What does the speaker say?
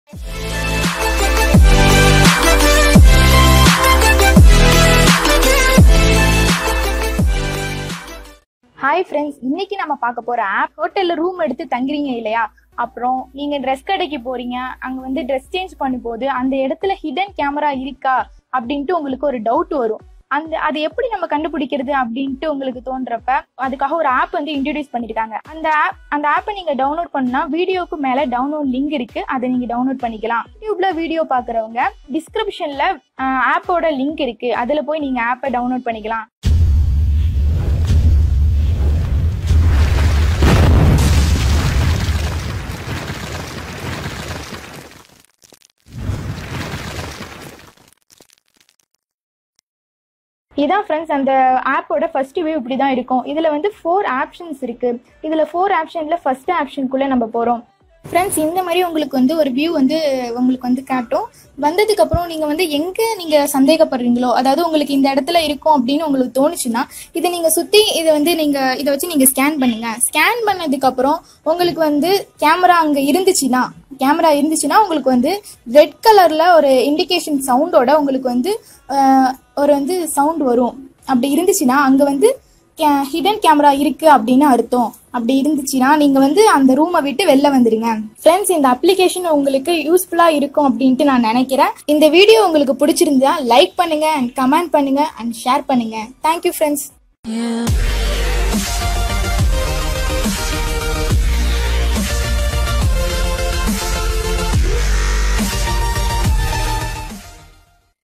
Hi friends இன்னைக்கு நம்ம பார்க்க போற ஆப் ஹோட்டல்ல ரூம் எடுத்து தங்குறீங்க இல்லையா அப்புறம் நீங்க ட்ரெஸ் கடைக்கு போறீங்க அங்க வந்து ட்ரெஸ் சேஞ்ச் பண்ணும் போது அந்த இடத்துல ஹிடன் கேமரா இருக்கா அப்படின்ட்டு உங்களுக்கு ஒரு டவுட் வரும் அந்த அது எப்படி நம்ம கண்டுபிடிக்கிறது அப்படின்ட்டு உங்களுக்கு தோன்றப்ப அதுக்காக ஒரு ஆப் வந்து இன்ட்ரடியூஸ் பண்ணிருக்காங்க அந்த ஆப் அந்த ஆப்பை நீங்க டவுன்லோட் பண்ணா வீடியோக்கு மேல டவுன்லோட் லிங்க் இருக்கு அதை நீங்க டவுன்லோட் பண்ணிக்கலாம் யூடியூப்ல வீடியோ பாக்குறவங்க டிஸ்கிரிப்ஷன்ல ஆப்போட லிங்க் இருக்கு அதுல போய் நீங்க ஆப்பை டவுன்லோட் பண்ணிக்கலாம் இதான் ஃப்ரெண்ட்ஸ் அந்த ஆப்போட ஃபர்ஸ்ட் வியூ இப்படி தான் இருக்கும் இதில் வந்து ஃபோர் ஆப்ஷன்ஸ் இருக்கு இதில் ஃபோர் ஆப்ஷனில் ஃபர்ஸ்ட் ஆப்ஷனுக்குள்ளே நம்ம போகிறோம் ஃப்ரெண்ட்ஸ் இந்த மாதிரி உங்களுக்கு வந்து ஒரு வியூ வந்து உங்களுக்கு வந்து காட்டும் வந்ததுக்கு அப்புறம் நீங்க வந்து எங்க நீங்க சந்தேகப்படுறீங்களோ அதாவது உங்களுக்கு இந்த இடத்துல இருக்கும் அப்படின்னு உங்களுக்கு தோணுச்சுன்னா இதை நீங்க சுத்தி இதை வந்து நீங்க இதை வச்சு நீங்க ஸ்கேன் பண்ணுங்க ஸ்கேன் பண்ணதுக்கு அப்புறம் உங்களுக்கு வந்து கேமரா அங்க இருந்துச்சுன்னா கேமரா இருந்துச்சுன்னா உங்களுக்கு வந்து ரெட் கலர்ல ஒரு இண்டிகேஷன் சவுண்டோட உங்களுக்கு வந்து ஆஹ், ஒரு வந்து சவுண்ட் வரும் அப்படி இருந்துச்சுன்னா அங்க வந்து ஹிடன் கேமரா இருக்கு அப்படின்னு அர்த்தம் அப்படி இருந்துச்சுன்னா நீங்க வந்து அந்த ரூமை விட்டு வெளில வந்துருங்க ஃப்ரெண்ட்ஸ் இந்த அப்ளிகேஷன் உங்களுக்கு யூஸ்ஃபுல்லா இருக்கும் அப்படின்ட்டு நான் நினைக்கிறேன் இந்த வீடியோ உங்களுக்கு பிடிச்சிருந்தா லைக் பண்ணுங்க அண்ட் கமெண்ட் பண்ணுங்க அண்ட் ஷேர் பண்ணுங்க தேங்க்யூ ஃப்ரெண்ட்ஸ் Yeah.